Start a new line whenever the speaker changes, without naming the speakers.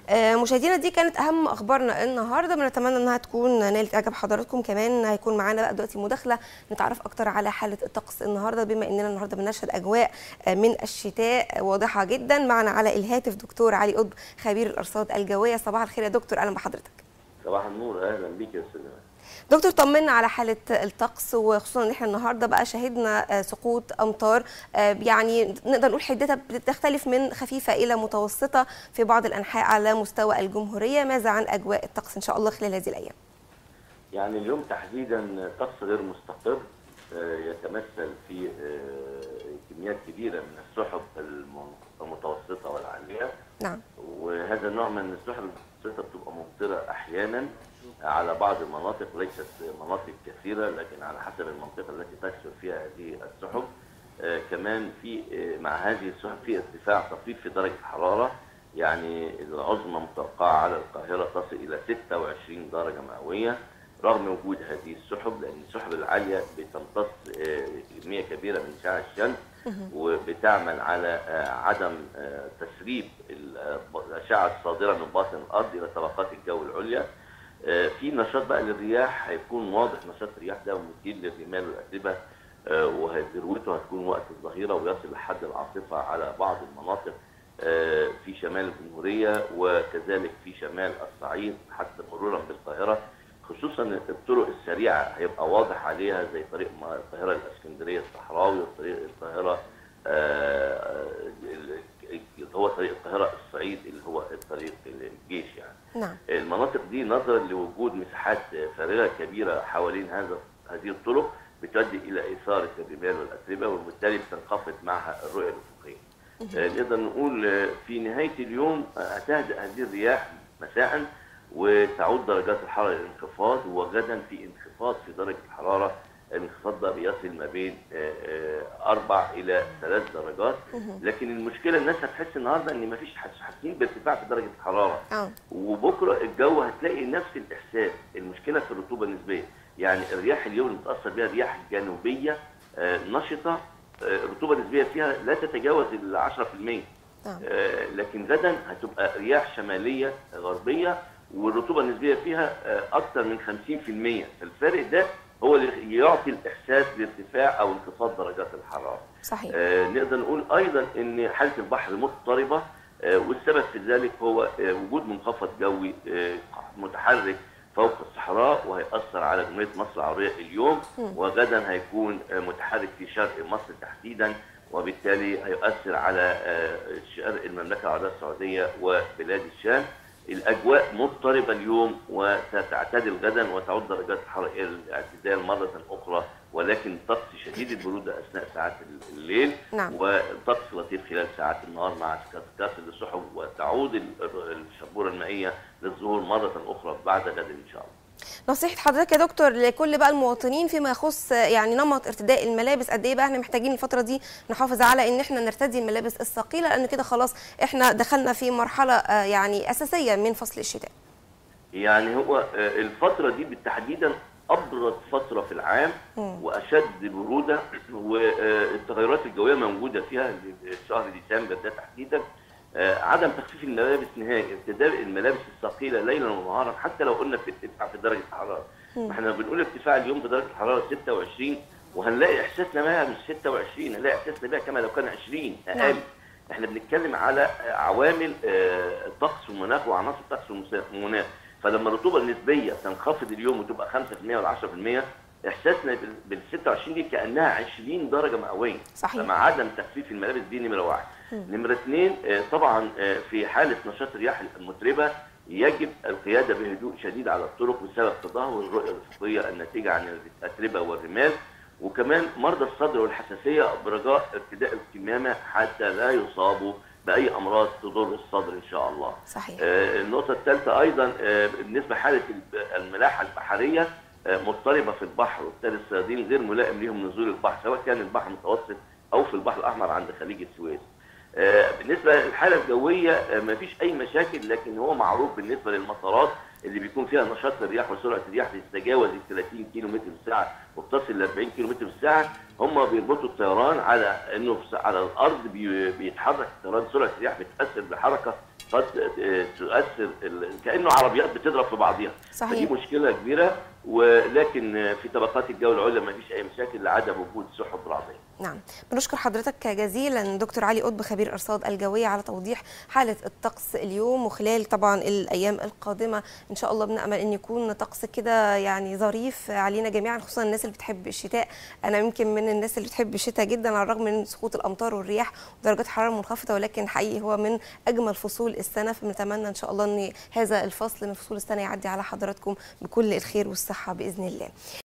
آه، مشاهدينا دي كانت اهم اخبارنا النهارده بنتمنى انها تكون نالت اعجاب حضراتكم كمان هيكون معانا بقى دلوقتي مداخله نتعرف اكتر على حاله الطقس النهارده بما اننا النهارده بنشهد اجواء آه، من الشتاء واضحه جدا معنا على الهاتف دكتور علي قطب خبير الارصاد الجويه صباح الخير يا دكتور اهلا بحضرتك
صباح النور اهلا بيك يا استاذ
دكتور طمنا على حاله الطقس وخصوصا ان احنا النهارده بقى شهدنا آه، سقوط امطار آه، يعني نقدر نقول حدتها بتختلف من خفيفه الى متوسطه في بعض الانحاء على مستوى الجمهوريه ماذا عن اجواء الطقس ان شاء الله خلال هذه الايام
يعني اليوم تحديدا طقس غير مستقر آه، يتمثل في آه، كميات كبيره من السحب الم- المتوسطه والعاليه
نعم
وهذا النوع من السحب المتوسطه بتبقى ممطره احيانا على بعض المناطق ليست مناطق كثيره لكن على حسب المنطقه التي تكثر فيها هذه السحب آه، كمان في آه، مع هذه السحب في ارتفاع طفيف في درجه الحراره يعني العظمى متوقعه على القاهره تصل الى 26 درجه مئويه رغم وجود هذه السحب لان السحب العاليه بتمتص آه، كميه كبيره من اشعاع الشمس وبتعمل على آه، عدم آه، تسريب ال- الاشعه الصادره من باطن الارض الى طبقات الجو العليا آه، في نشاط بقى للرياح هيكون واضح نشاط الرياح ده مثير للرمال والاتربه آه، وذروته هتكون وقت الظهيره ويصل لحد العاصفه على بعض المناطق آه، في شمال الجمهوريه وكذلك في شمال الصعيد حتى مرورا بالقاهره خصوصا الطرق السريعه هيبقى واضح عليها زي طريق م- القاهره الاسكندريه الصحراوي وطريق القاهره آه، ال- اللي هو طريق القاهره الصعيد اللي هو الطريق الجيش يعني
نعم
المناطق دي نظرا لوجود مساحات فارغه كبيره حوالين هذا هذه الطرق بتؤدي الى اثاره الرمال والاتربه وبالتالي بتنخفض معها الرؤيه الافقيه. آه، نقدر نقول آه، في نهايه اليوم آه، هتهدأ هذه الرياح مساء وتعود درجات الحراره للانخفاض وغدا في انخفاض في درجه الحراره الانخفاض ده بيصل ما بين آه، آه، أربع إلى ثلاث درجات لكن المشكلة الناس هتحس النهاردة إن مفيش حس- حاسين بارتفاع في درجة الحرارة
اه
وبكره الجو هتلاقي نفس الاحساس المشكله في الرطوبه النسبيه يعني الرياح اليوم اللي متاثر بها رياح جنوبيه آه، نشطه آه، الرطوبه النسبيه فيها لا تتجاوز ال 10%
نعم
آه، لكن غدا هتبقى رياح شماليه غربيه والرطوبه النسبيه فيها آه، اكثر من 50% فالفارق ده هو اللي يعطي الاحساس بارتفاع او انخفاض درجات الحراره
صحيح
آه، نقدر نقول ايضا ان حاله البحر مضطربه آه، والسبب في ذلك هو آه، وجود منخفض جوي آه، متحرك فوق الصحراء وهيأثر على جمهورية مصر العربية اليوم وغدا هيكون آه، متحرك في شرق مصر تحديدا وبالتالي هيؤثر على آه، شرق المملكة العربية السعودية وبلاد الشام الأجواء مضطربة اليوم وستعتدل غدا وتعود درجات الحرارة إلى الاعتدال مرة أخرى ولكن طقس شديد البرودة أثناء ساعات الليل
نعم.
وطقس لطيف خلال ساعات النهار مع كثرة السحب وتعود ال- الشبورة المائية للظهور مرة أخرى بعد غد إن شاء الله
نصيحة حضرتك يا دكتور لكل بقى المواطنين فيما يخص يعني نمط ارتداء الملابس قد ايه بقى احنا محتاجين الفترة دي نحافظ على ان احنا نرتدي الملابس الثقيلة لان كده خلاص احنا دخلنا في مرحلة آه، يعني اساسية من فصل الشتاء
يعني هو آه، الفترة دي بالتحديدا أبرد فترة في العام وأشد برودة والتغيرات الجوية موجودة فيها شهر ديسمبر ده تحديدا آه، عدم تخفيف الملابس نهائي ارتداء الملابس الثقيلة ليلا ونهارا حتى لو قلنا في ارتفاع في درجة الحرارة ما احنا بنقول ارتفاع اليوم بدرجة الحرارة 26 وهنلاقي إحساسنا بها مش 26 هنلاقي إحساسنا بها كما لو كان 20 أقل
نعم.
احنا بنتكلم على عوامل آه، الطقس والمناخ وعناصر الطقس والمناخ فلما الرطوبه النسبيه تنخفض اليوم وتبقى 5% ولا 10% احساسنا بال 26 دي كانها 20 درجه مئويه
صحيح.
فمع عدم تخفيف الملابس دي نمره واحد نمره اثنين آه، طبعا آه، في حاله نشاط الرياح المتربه يجب القياده بهدوء شديد على الطرق بسبب تدهور الرؤيه الافقيه الناتجه عن الاتربه والرمال وكمان مرضى الصدر والحساسيه برجاء ارتداء الكمامه حتى لا يصابوا باي امراض تضر الصدر ان شاء الله.
صحيح
آه، النقطة الثالثة أيضا آه، بالنسبة لحالة الب- الملاحة البحرية آه، مضطربة في البحر وبالتالي الصيادين غير ملائم لهم نزول البحر سواء كان البحر المتوسط أو في البحر الأحمر عند خليج السويس. آه، بالنسبة للحالة الجوية آه، ما فيش أي مشاكل لكن هو معروف بالنسبة للمطارات اللي بيكون فيها نشاط الرياح وسرعة الرياح بتتجاوز ال 30 كيلو متر في الساعة وبتصل ل 40 كيلو متر في الساعة هم بيربطوا الطيران على انه في- على الارض بي- بيتحرك الطيران سرعة الرياح بتأثر بحركة قد تؤثر كانه عربيات بتضرب في بعضيها
صحيح.
دي مشكله كبيره ولكن في طبقات الجو العليا ما فيش اي مشاكل لعدم وجود سحب رعديه
نعم بنشكر حضرتك جزيلا دكتور علي قطب خبير ارصاد الجويه على توضيح حاله الطقس اليوم وخلال طبعا الايام القادمه ان شاء الله بنامل ان يكون طقس كده يعني ظريف علينا جميعا خصوصا الناس اللي بتحب الشتاء انا يمكن من الناس اللي بتحب الشتاء جدا على الرغم من سقوط الامطار والرياح ودرجات حراره منخفضه ولكن حقيقي هو من اجمل فصول السنه فبنتمنى ان شاء الله ان هذا الفصل من فصول السنه يعدي على حضراتكم بكل الخير والصحه باذن الله